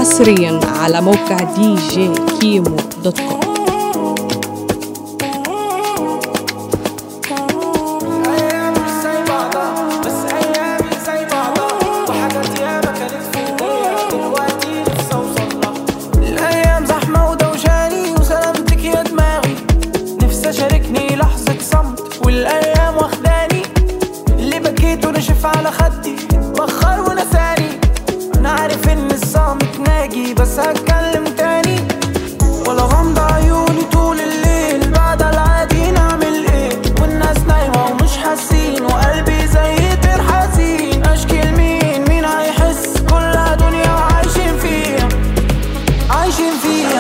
حصريا على موقع دي جي كيمو دوت كوم ايام مش زي بعضها بس ايامي زي بعضها وحاجات ياما كانت في ايديا دلوقتي لسه اوصلها الايام زحمه ودوشاني وسلامتك يا دماغي نفسي اشاركني لحظه صمت والايام واخداني اللي بكيت ونشف على خدي اتبخر ونساني انا عارف ان الصامت ناجي بس هتكلم تاني ولا غمض عيوني طول الليل بعد العادي نعمل ايه والناس نايمة ومش حاسين وقلبي زي طير حزين اشكي لمين مين هيحس كلها دنيا وعايشين فيها عايشين فيها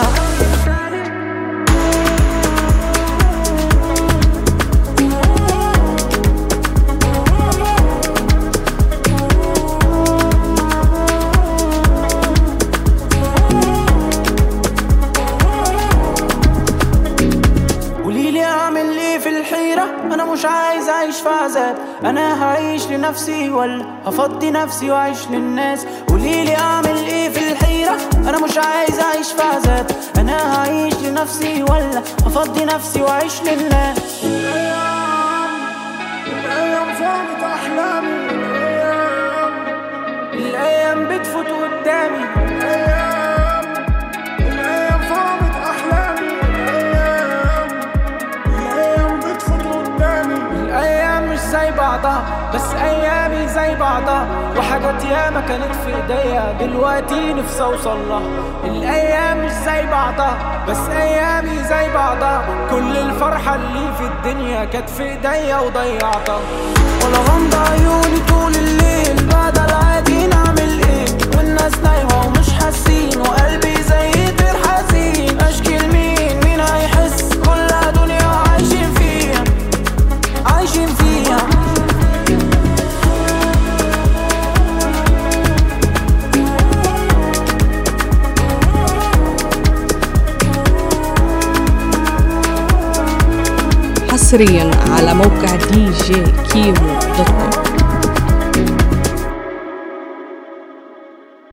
قوليلي اعمل ايه في الحيرة انا مش عايز اعيش في عذاب انا هعيش لنفسي ولا هفضي نفسي واعيش للناس قوليلي اعمل ايه في الحيرة انا مش عايز اعيش في عذاب انا هعيش لنفسي ولا هفضي نفسي واعيش للناس الايام فانت احلامي الايام الايام بتفوت قدامي الايام الايام فانت احلامي الايام الايام بتفوت قدامي الايام مش زي بعضها بس ايامي زي بعضها وحاجات ياما كانت في ايديا دلوقتي نفسي اوصلها الايام مش زي بعضها بس ايامي زي بعضها كل الفرحه اللي في الدنيا كانت في ايديا وضيعتها ولا غمض عيوني طول الليل بعد العادي نعمل ايه والناس نايمه ومش حاسين وقلبي زي طير حزين اشكي لمين مين هيحس كلها دنيا عايشين فيها عايشين فيها حصريا على موقع دي جي كيمو دوت كوم